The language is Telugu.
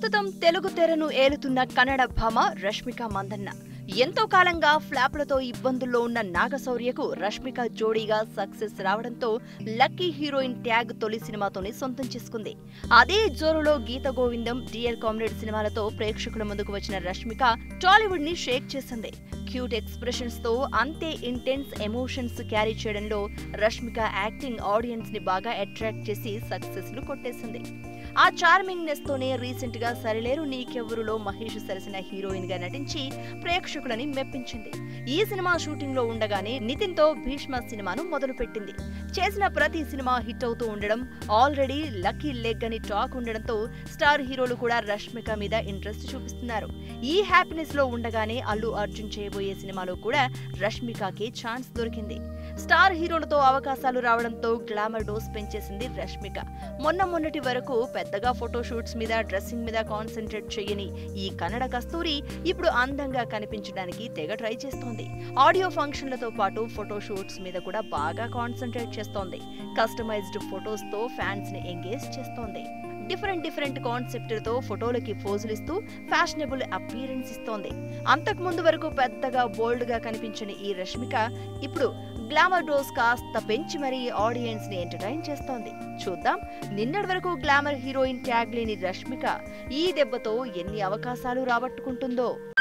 ప్రస్తుతం తెలుగు తెరను ఏలుతున్న కన్నడ భామ రష్మిక మందన్న ఎంతో కాలంగా ఫ్లాప్లతో ఇబ్బందుల్లో ఉన్న నాగశౌర్యకు రష్మిక జోడీగా సక్సెస్ రావడంతో లక్కీ హీరోయిన్ ట్యాగ్ తొలి సినిమాతోనే సొంతం చేసుకుంది అదే జోరులో గీత గోవిందం డియర్ కామ్రేడ్ సినిమాలతో ప్రేక్షకుల ముందుకు వచ్చిన రష్మిక టాలీవుడ్ ని షేక్ చేసింది క్యూట్ ఎక్స్ప్రెషన్స్ తో అంతే ఇంటెన్స్ ఎమోషన్స్ క్యారీ చేయడంలో రష్మిక యాక్టింగ్ ఆడియన్స్ ని బాగా అట్రాక్ట్ చేసి సక్సెస్ లు కొట్టేసింది ఆ చార్మింగ్నెస్ తోనే రీసెంట్ గా సరిలేరు నీకెవ్వరులో మహేష్ సరసన హీరోయిన్ గా నటించి ప్రేక్షకులని మెప్పించింది ఈ సినిమా షూటింగ్ లో ఉండగానే నితిన్ తో భీష్మ సినిమాను మొదలుపెట్టింది చేసిన ప్రతి సినిమా హిట్ అవుతూ ఉండడం ఆల్రెడీ లక్కీ లెగ్ అని టాక్ ఉండడంతో స్టార్ హీరోలు కూడా రష్మిక మీద ఇంట్రెస్ట్ చూపిస్తున్నారు ఈ హ్యాపీనెస్ లో ఉండగానే అల్లు అర్జున్ చేయబోయే సినిమాలో కూడా రష్మికకి ఛాన్స్ దొరికింది స్టార్ హీరోలతో అవకాశాలు రావడంతో గ్లామర్ డోస్ పెంచేసింది రష్మిక మొన్న మొన్నటి వరకు పెద్దగా ఫోటోషూట్స్ మీద డ్రెస్సింగ్ మీద కాన్సన్ట్రేట్ చేయని ఈ కన్నడ కస్తూరి ఇప్పుడు అందంగా కనిపించడానికి తెగ ట్రై చేస్తోంది ఆడియో ఫంక్షన్లతో పాటు ఫోటోషూట్స్ మీద కూడా బాగా కాన్సన్ట్రేట్ చేస్తోంది కస్టమైజ్డ్ ఫొటోస్ తో ఫ్యాన్స్ ని ఎంగేజ్ చేస్తోంది డిఫరెంట్ డిఫరెంట్ కాన్సెప్ట్లతో ఫోటోలకి పోజులిస్తూ ఫ్యాషనబుల్ అపీరెన్స్ ఇస్తోంది అంతకు ముందు వరకు పెద్దగా బోల్డ్ గా కనిపించని ఈ రష్మిక ఇప్పుడు గ్లామర్ డోస్ కాస్త పెంచి మరీ ఆడియన్స్ ని ఎంటర్టైన్ చేస్తోంది చూద్దాం నిన్నటి వరకు గ్లామర్ హీరోయిన్ ట్యాగ్ లేని రష్మిక ఈ దెబ్బతో ఎన్ని అవకాశాలు రాబట్టుకుంటుందో